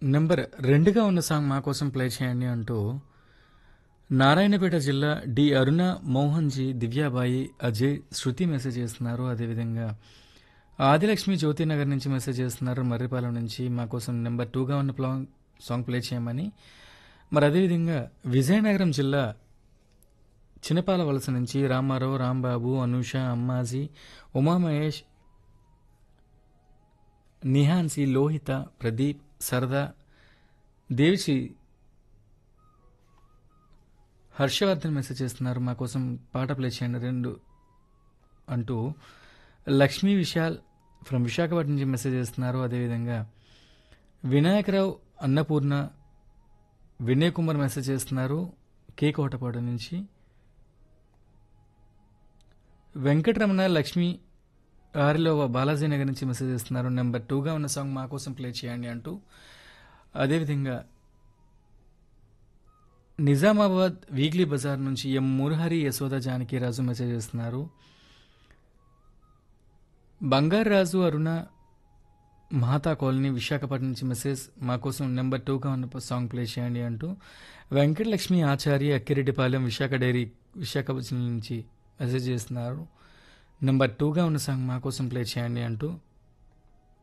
number రెండుగా ఉన్న song మా కోసం ప్లే చేయండి అంటూ నారాయణపేట జిల్లా డి అరుణ మోహన్ జీ దివ్యాబాయి అజయ్ శృతి మెసేజ్ చేస్తున్నారు అదేవిధంగా ఆదిలక్ష్మి జ్యోతినగర్ నుంచి మెసేజ్ చేస్తున్నారు మర్రిపాలెం నుంచి మా కోసం నెంబర్ టూగా ఉన్న ప్లా సాంగ్ ప్లే చేయమని మరి అదేవిధంగా విజయనగరం జిల్లా చిన్నపాల వలస నుంచి రామారావు రాంబాబు అనూష అమ్మాజీ ఉమామహేష్ నిహాన్సి లోహిత ప్రదీప్ సరదా దేవిశ్రీ హర్షవర్ధన్ మెసేజ్ చేస్తున్నారు మా కోసం పాట ప్లే చేయండి రెండు అంటూ లక్ష్మీ విశాల్ ఫ్రమ్ విశాఖపట్నం నుంచి మెసేజ్ చేస్తున్నారు అదేవిధంగా వినాయకరావు అన్నపూర్ణ వినయ్ కుమార్ మెసేజ్ చేస్తున్నారు కే కోటపాడు నుంచి వెంకటరమణ లక్ష్మి ఆరిలో బాలాజీ నగర్ నుంచి మెసేజ్ చేస్తున్నారు నెంబర్ టూగా ఉన్న సాంగ్ మా కోసం ప్లే చేయండి అంటూ అదేవిధంగా నిజామాబాద్ వీక్లీ బజార్ నుంచి ఎం మురహరి యశోద జానకి రాజు మెసేజ్ చేస్తున్నారు బంగారు రాజు అరుణ మహాతా కాలనీ విశాఖపట్నం నుంచి మెసేజ్ మా కోసం నెంబర్ టూగా ఉన్న సాంగ్ ప్లే చేయండి అంటూ వెంకటలక్ష్మి ఆచార్య అక్కిరెడ్డిపాలెం విశాఖ డైరీ విశాఖపట్నం నుంచి మెసేజ్ చేస్తున్నారు నెంబర్ టూగా ఉన్న సాంగ్ మా కోసం ప్లే చేయండి అంటూ